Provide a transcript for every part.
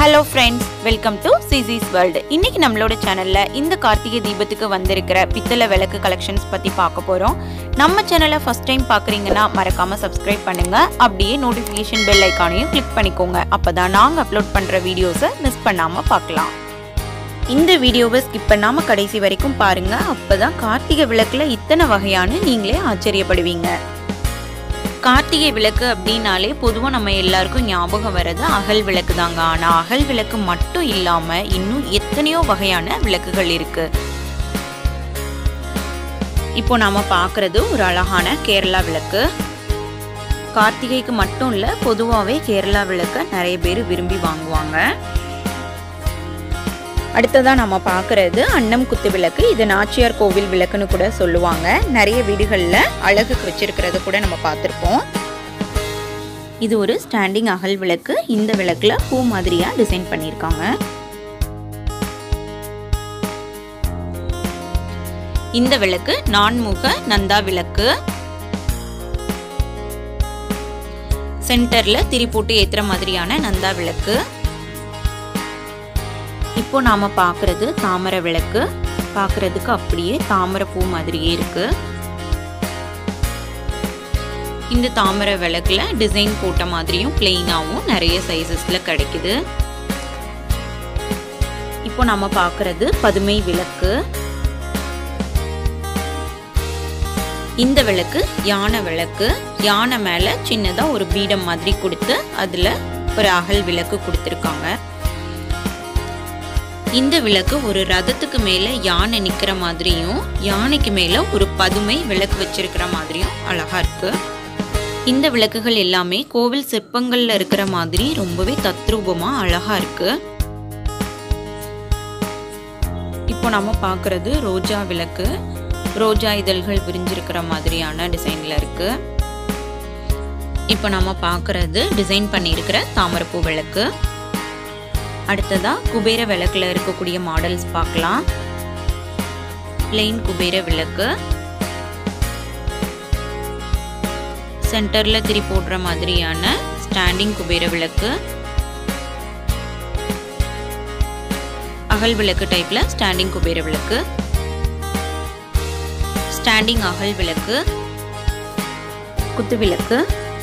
hello friends welcome to சிசிஸ் world இன்னைக்கு நம்மளோட சேனல்ல இந்த கார்த்திகை தீபத்துக்கு வந்திருக்கிற பித்தளை விளக்கு கலெக்ஷன்ஸ் பத்தி பார்க்க போறோம் நம்ம சேனலை ஃபர்ஸ்ட் டைம் பார்க்குறீங்கன்னா மறக்காம சப்ஸ்கிரைப் பண்ணுங்க அப்படியே நோட்டிஃபிகேஷன் பெல் ஐக்கானையும் கிளிக் பண்ணிக்கோங்க அப்பதான் நாங்க அப்லோட் பண்ற வீடியோஸை மிஸ் பண்ணாம பார்க்கலாம் இந்த வீடியோவை ஸ்கிப் பண்ணாம கடைசி வரைக்கும் பாருங்க அப்பதான் கார்த்திகை விளக்குல இத்தனை வகையான நீங்களே ஆச்சரியப்படுவீங்க கார்த்திகை விளக்கு அப்படின்னாலே பொதுவாக நம்ம எல்லாருக்கும் ஞாபகம் வர்றது அகல் விளக்கு தாங்க ஆனால் அகல் விளக்கு மட்டும் இல்லாமல் இன்னும் எத்தனையோ வகையான விளக்குகள் இருக்கு இப்போ நாம பார்க்கறது ஒரு அழகான கேரளா விளக்கு கார்த்திகைக்கு மட்டும் இல்லை பொதுவாகவே கேரளா விளக்க நிறைய பேர் விரும்பி வாங்குவாங்க அடுத்ததாக நம்ம பார்க்குறது அன்னம் குத்து விளக்கு இது நாச்சியார் கோவில் விளக்குன்னு கூட சொல்லுவாங்க நிறைய வீடுகளில் அழகுக்கு வச்சிருக்கிறத கூட நம்ம பார்த்துருப்போம் இது ஒரு ஸ்டாண்டிங் அகல் விளக்கு இந்த விளக்குல பூ மாதிரியா டிசைன் பண்ணியிருக்காங்க இந்த விளக்கு நான்முக நந்தா விளக்கு சென்டர்ல திரி போட்டு ஏத்துற மாதிரியான நந்தா விளக்கு இப்போ நாம பார்க்கறது தாமரை விளக்கு பார்க்கறதுக்கு அப்படியே தாமரை பூ மாதிரியே இருக்கு இந்த தாமரை விளக்குல டிசைன் போட்ட மாதிரியும் பிளெயினாகவும் நிறைய சைஸஸ்ல கிடைக்குது இப்போ நாம பார்க்கறது பதுமை விளக்கு இந்த விளக்கு யானை விளக்கு யானை மேல சின்னதா ஒரு பீடம் மாதிரி கொடுத்து அதுல ஒரு அகல் விளக்கு கொடுத்துருக்காங்க இந்த விளக்கு ஒரு ரதத்துக்கு மேல யானை நிக்கிற மாதிரியும் யானைக்கு மேல ஒரு பதுமை விளக்கு வச்சிருக்கிற மாதிரியும் அழகா இருக்கு இந்த விளக்குகள் எல்லாமே கோவில் சிற்பங்கள்ல இருக்கிற மாதிரி ரொம்பவே தத்ரூபமா அழகா இருக்கு இப்போ நம்ம பார்க்கறது ரோஜா விளக்கு ரோஜா இதழ்கள் விரிஞ்சிருக்கிற மாதிரியான டிசைன்ல இருக்கு இப்போ நம்ம பார்க்கறது டிசைன் பண்ணியிருக்கிற தாமரைப்பூ விளக்கு அடுத்ததா குபேர விளக்குல இருக்கக்கூடிய மாடல்ஸ் பார்க்கலாம் பிளெயின் குபேர விளக்கு சென்டர்ல திரி போடுற மாதிரியான ஸ்டாண்டிங் குபேர விளக்கு அகல் விளக்கு டைப்ல ஸ்டாண்டிங் குபேர விளக்கு ஸ்டாண்டிங் அகல் விளக்கு குத்து விளக்கு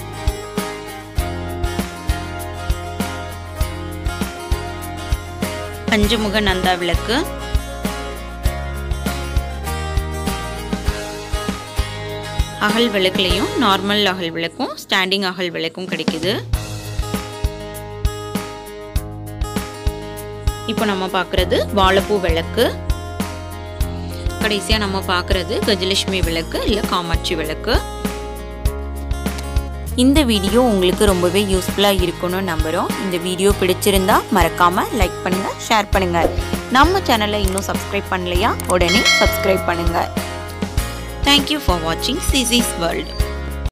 பஞ்சமுக நந்தா விளக்கு அகல் விளக்குலையும் நார்மல் அகல் விளக்கும் ஸ்டாண்டிங் அகல் விளக்கும் கிடைக்குது இப்போ நம்ம பார்க்குறது வாழைப்பூ விளக்கு கடைசியாக நம்ம பார்க்குறது கஜலட்சுமி விளக்கு இல்லை காமாட்சி விளக்கு இந்த வீடியோ உங்களுக்கு ரொம்பவே யூஸ்ஃபுல்லாக இருக்கும்னு நம்புகிறோம் இந்த வீடியோ பிடிச்சிருந்தா மறக்காமல் லைக் பண்ணுங்கள் ஷேர் பண்ணுங்கள் நம்ம சேனலை இன்னும் சப்ஸ்கிரைப் பண்ணலையா உடனே சப்ஸ்கிரைப் பண்ணுங்கள் தேங்க்யூ ஃபார் வாட்சிங் சிசிஸ் வேர்ல்டு